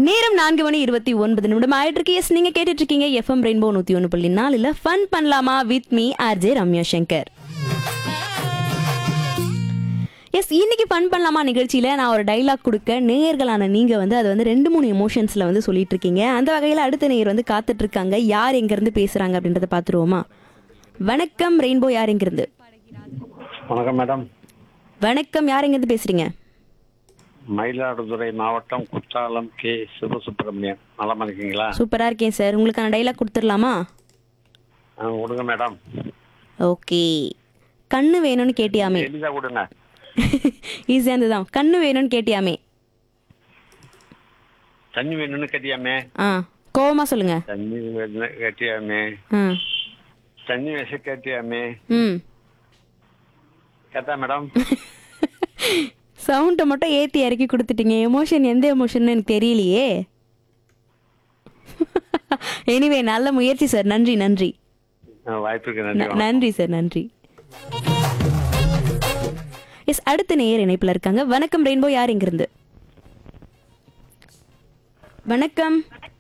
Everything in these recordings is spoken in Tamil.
நேரம் நான்கு மணி இருபத்தி ஒன்பது நிமிடம் ஆயிட்டு இருக்கு எஸ் நீங்க கேட்டுட்டு இருக்கீங்க எஃப்எம் ரெயின்போ நூத்தி ஒன்று புள்ளி நாலுல ஃபன் பண்ணலாமா with me RJ Ramya Shankar S இன்னைக்கு ஃபன் பண்ணலாமா நிகழ்ச்சியில நான் ஒரு டைலாக் கொடுக்க நேயர்களான நீங்க வந்து அது வந்து ரெண்டு மூணு எமோஷன்ஸ்ல வந்து சொல்லிட்டு இருக்கீங்க அந்த வகையில அடுத்த நேயர் வந்து காத்துட்டு இருக்காங்க யார் எங்க இருந்து பேசுறாங்க அப்படின்றத பாத்துருவோமா வணக்கம் ரெயின்போ யார் எங்க இருந்து வணக்கம் மேடம் வணக்கம் யார் எங்க இருந்து பேசுறீங்க மயிலாடுதுறை மாவட்டம் குற்றாலம் கே சிவசுப்பிரமணியன் நலமா இருக்கீங்களா சூப்பரா இருக்கேன் சார் உங்களுக்கான டைலாக் கொடுத்துடலாமா ஆ, கொடுங்க மேடம் ஓகே கண்ணு வேணும்னு கேட்டியாமே எளிதா கொடுங்க ஈஸியாக இருந்துதான் கண்ணு வேணும்னு கேட்டியாமே தண்ணி வேணும்னு கேட்டியாமே ஆ கோவமா சொல்லுங்க தண்ணி வேணும்னு கேட்டியாமே ஆ தண்ணி வச கேட்டியாமே ம் கேட்டா மேடம் சவுண்டை மட்டும் ஏற்றி இறக்கி கொடுத்துட்டீங்க எமோஷன் எந்த எமோஷன் எனக்கு தெரியலையே எனிவே நல்ல முயற்சி சார் நன்றி நன்றி ஆ, வாய்ப்புக்கு ந- நன்றி நன்றி சார் நன்றி எஸ் அடுத்த நேயர் இணைப்புல இருக்காங்க வணக்கம் ரெயின்போ யார் இங்கிருந்து வணக்கம்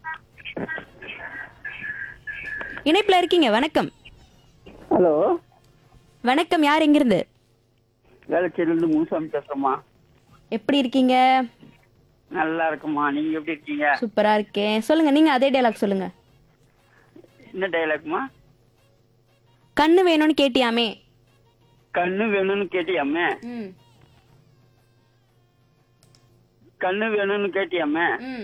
இணைப்புல இருக்கீங்க வணக்கம் ஹலோ வணக்கம் யார் எங்கிருந்து வேளச்சேரியிலிருந்து முனுசாமி பேசுறேம்மா எப்படி இருக்கீங்க நல்லா இருக்குமா நீங்க எப்படி இருக்கீங்க சூப்பரா இருக்கேன் சொல்லுங்க நீங்க அதே டைலாக் சொல்லுங்க என்ன டைலாக்மா கண்ணு வேணும்னு கேட்டியாமே கண்ணு வேணும்னு கேட்டியாமே ம் கண்ணு வேணும்னு கேட்டியாமே ம்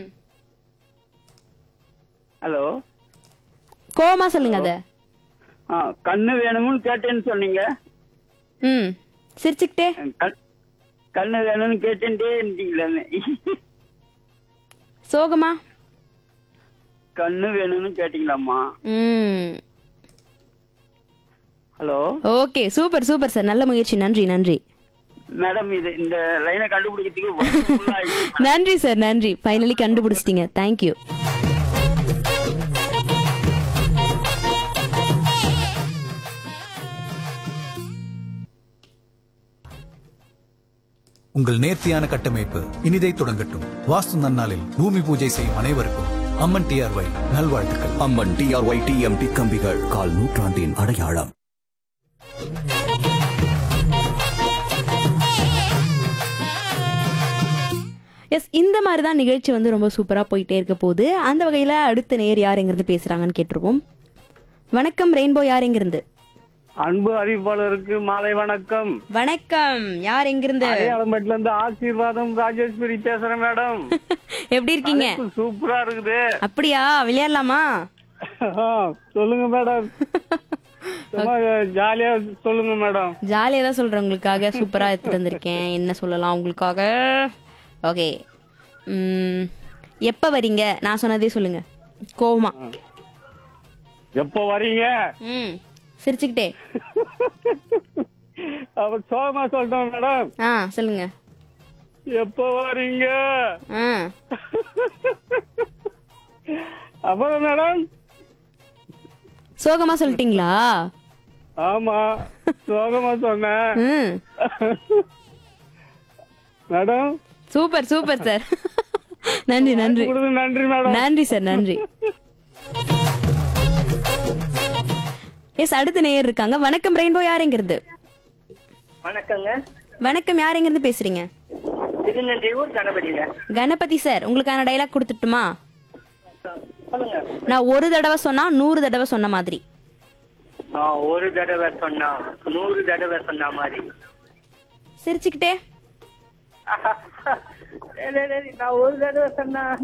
ஹலோ கோவமா சொல்லுங்க அத ஆ கண்ணு வேணும்னு கேட்டேன்னு சொன்னீங்க ம் சிரிச்சுக்கிட்டே கண்- கண்ணு வேணும்னு கேட்டேன்ட்டே இருந்தீங்களே சோகமா கண்ணு வேணும்னு கேட்டீங்களாம்மா ம் hello okay super super sir நல்ல முயற்சி நன்றி நன்றி மேடம் இது இந்த லைனை கண்டுபிடிக்கிறதுக்கு வருஷம் full ஆயிடுச்சு. நன்றி சார் நன்றி ஃபைனலி கண்டுபிடிச்சிட்டீங்க தேங்க்யூ உங்கள் நேர்த்தியான கட்டமைப்பு இனிதை தொடங்கட்டும் வாஸ்து நன்னாளில் பூமி பூஜை செய்யும் அனைவருக்கும் அம்மன் டிஆர்ஒய் நல்வாழ்த்துக்கள் அம்மன் டிஆர்ஒய் டிஎம்டி கம்பிகள் கால் நூற்றாண்டின் அடையாளம் எஸ் இந்த மாதிரி தான் நிகழ்ச்சி வந்து ரொம்ப சூப்பரா போயிட்டே இருக்க போகுது அந்த வகையில அடுத்த நேர் யார் எங்கிருந்து பேசுறாங்கன்னு கேட்டுருவோம் வணக்கம் ரெயின்போ யார் எங்கிருந்து அன்பு அறிவிப்பாளருக்கு மாலை வணக்கம் வணக்கம் யார் எங்கிருந்து அடையாளம்பேட்டில இருந்து ஆசீர்வாதம் ராஜேஸ்வரி பேசுறேன் மேடம் எப்படி இருக்கீங்க சூப்பரா இருக்குது அப்படியா விளையாடலாமா ஆ, சொல்லுங்க மேடம் சும்மா ஜாலியா சொல்லுங்க மேடம் ஜாலியாக தான் சொல்கிறேன் உங்களுக்காக சூப்பராக எடுத்துட்டு வந்திருக்கேன் என்ன சொல்லலாம் உங்களுக்காக ஓகே எப்போ வரீங்க நான் சொன்னதே சொல்லுங்க கோவமா எப்போ வரீங்க ம் சிரிச்சுக்கிட்டே அப்ப சோகமா சொல்லிட்டோம் மேடம் ஆ சொல்லுங்க எப்போ வரீங்க ஆ அப்புறம் மேடம் சோகமா சொல்லிட்டீங்களா ஆமா சோகமா சொன்னேன் ம் மேடம் சூப்பர் சூப்பர் சார் நன்றி நன்றி கொடுத்து நன்றி மேடம் நன்றி சார் நன்றி எஸ் அடுத்த நேயர் இருக்காங்க வணக்கம் ரெயின்போ யார் எங்கிருந்து வணக்கங்க வணக்கம் யார் எங்கிருந்து பேசுறீங்க திருநெல்வேலூர் கணபதிங்க கணபதி சார் உங்களுக்கான டைலாக் கொடுத்துட்டுமா சொல்லுங்க நான் ஒரு தடவை சொன்னா நூறு தடவை சொன்ன மாதிரி ஆ, ஒரு தடவை சொன்னா நூறு தடவை சொன்ன மாதிரி சிரிச்சுக்கிட்டே டேய், டேய், டேய், நான் ஒரு தடவை சொன்னா